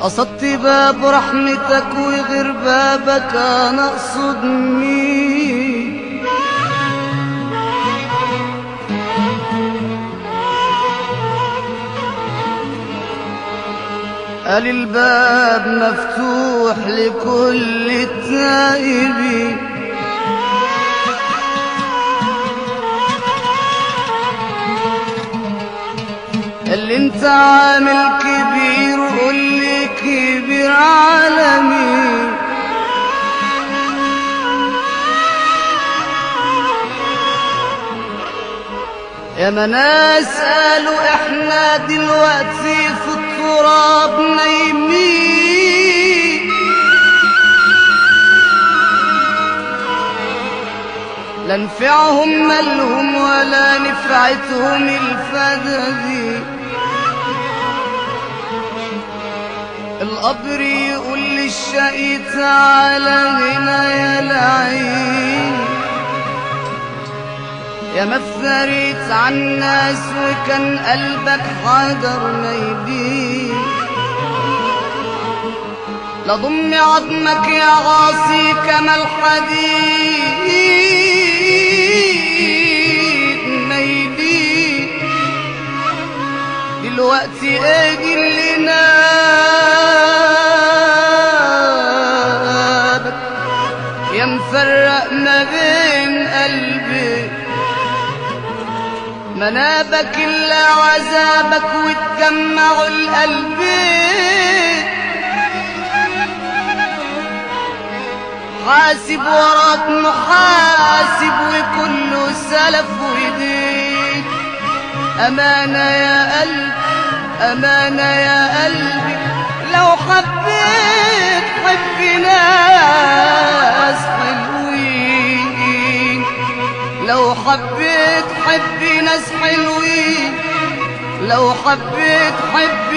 قصدت باب رحمتك وغير بابك انا اقصد مين قال الباب مفتوح لكل التائبين اللي انت عامل كبير وقول لي كبير على مين يا ما ناس قالوا احنا دلوقتي في التراب نايمين لا نفعهم مالهم ولا نفعتهم الفدادين القبر يقول للشقي تعالى هنا يا لعين يا ما افتريت عن الناس وكان قلبك حجر ميدين لا ضم عظمك يا غاصي كما الحديد ميدين دلوقتي اجي اللي نابك يا مفرق ما بين قلبي منابك إلا عذابك وتجمعوا القلبين حاسب وراك محاسب وكله سلف ودين أمانة يا قلب أمانة يا قلبي لو حبيت حب ناس حلوين لو حبيت حب ناس حلوين لو حبيت حب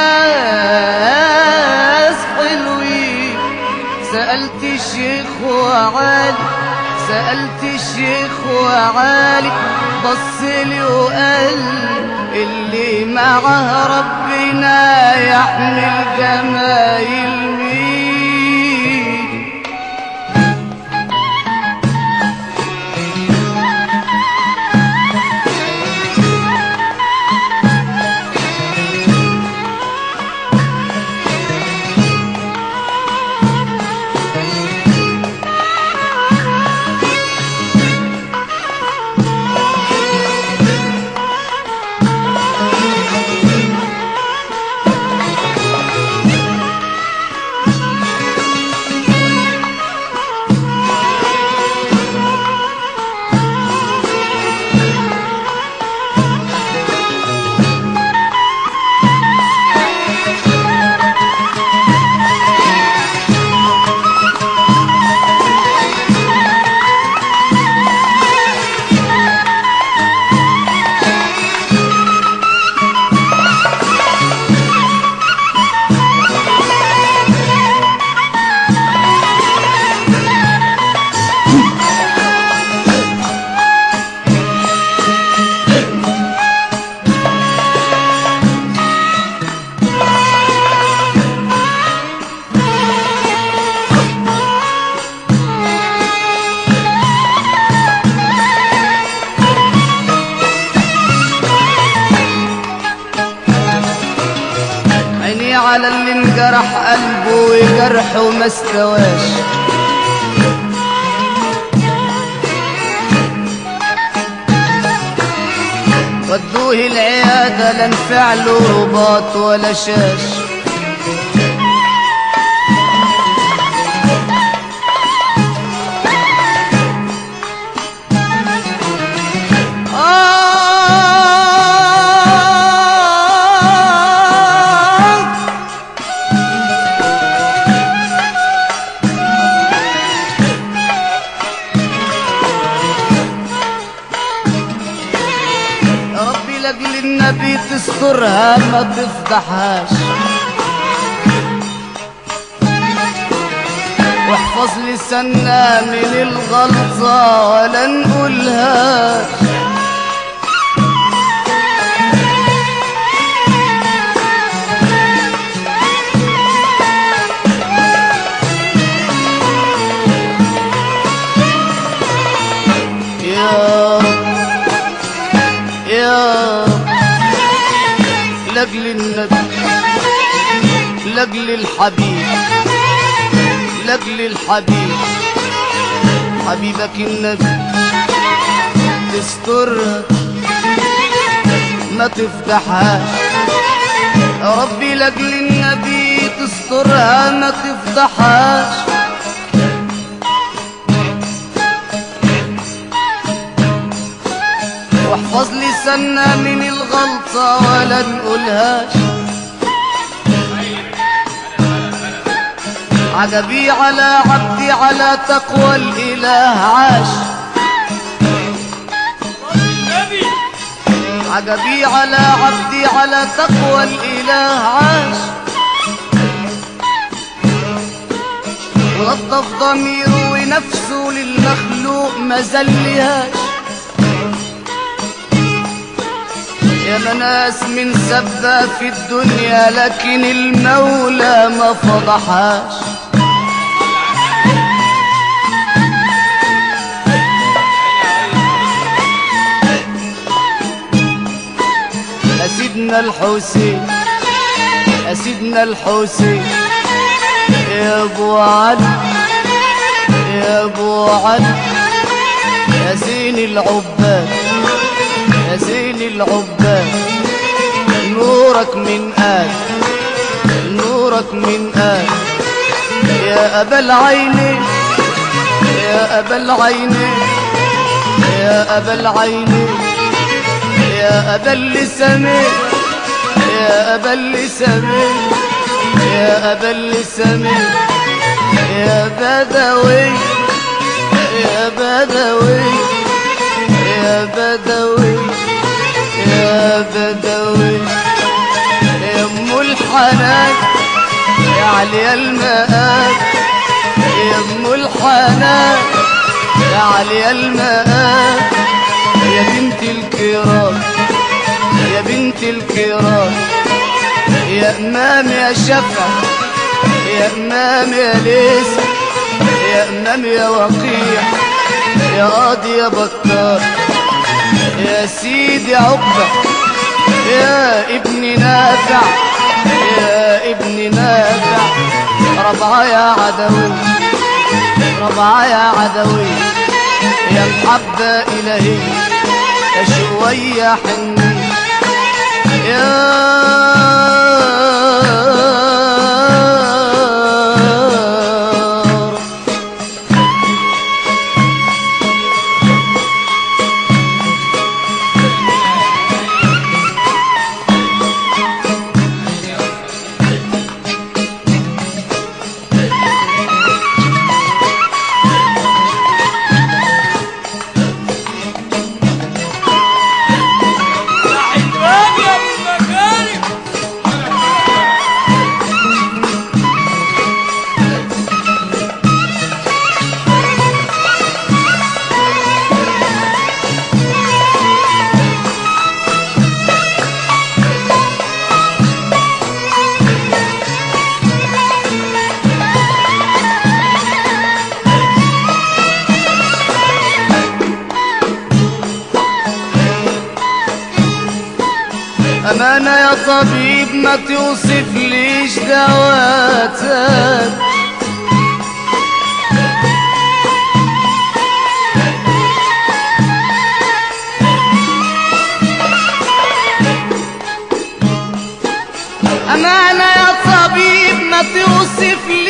ناس حلوين سألت الشيخ وعالي سألت الشيخ وعالي بص لي وقال اللي معه ربنا يحمل جمايل مين عيني على اللي انجرح قلبه وجرحه ما استواش ودوه العيادة لا نفع له رباط ولا شاش آه يا ربي لاجل النبي تسترها ما تفضحهاش واحفظ لساننا من الغلطة ولا نقولهاش يا رب يا رب لاجل النبي لاجل الحبيب لاجل الحبيب حبيبك النبي تسترها ما تفتحهاش يا ربي لاجل النبي تسترها ما تفتحهاش واحفظ لساننا من الغلطة ولا نقولهاش عجبي على عبدي على تقوى الإله عاش عجبي على عبدي على تقوى الإله عاش ولطف ضميره ونفسه للمخلوق ما زلهاش يا مناس من سبة في الدنيا لكن المولى ما فضحهاش يا سيدنا الحسين يا سيدنا الحسين يا ابو علي يا ابو علي يا زين العباد يا زين العباد نورك من آل نورك من آل يا أبا العينين يا أبا العينين يا أبا العينين يا أبا اللسانين يا أبا اللسانين يا أبا اللسانين يا بدوي يا بدوي يا بدوي يا بدوي يا ام الحنان يا علي المآب يا ام الحنان يا علي المآب يا بنت الكرام يا بنت الكرام يا امام يا شفع يا امام يا ليس يا امام يا وقيع يا قاضي يا بطال يا سيدي عقبة يا ابن نافع يا ابن نافع ربعة يا عدوي ربعة يا عدوي يا محبة إلهي يا شوية حني يا رب حلوان يا ابو المكارم أمانة يا طبيب ما توصف ليش دواتك أمانة يا طبيب ما توصف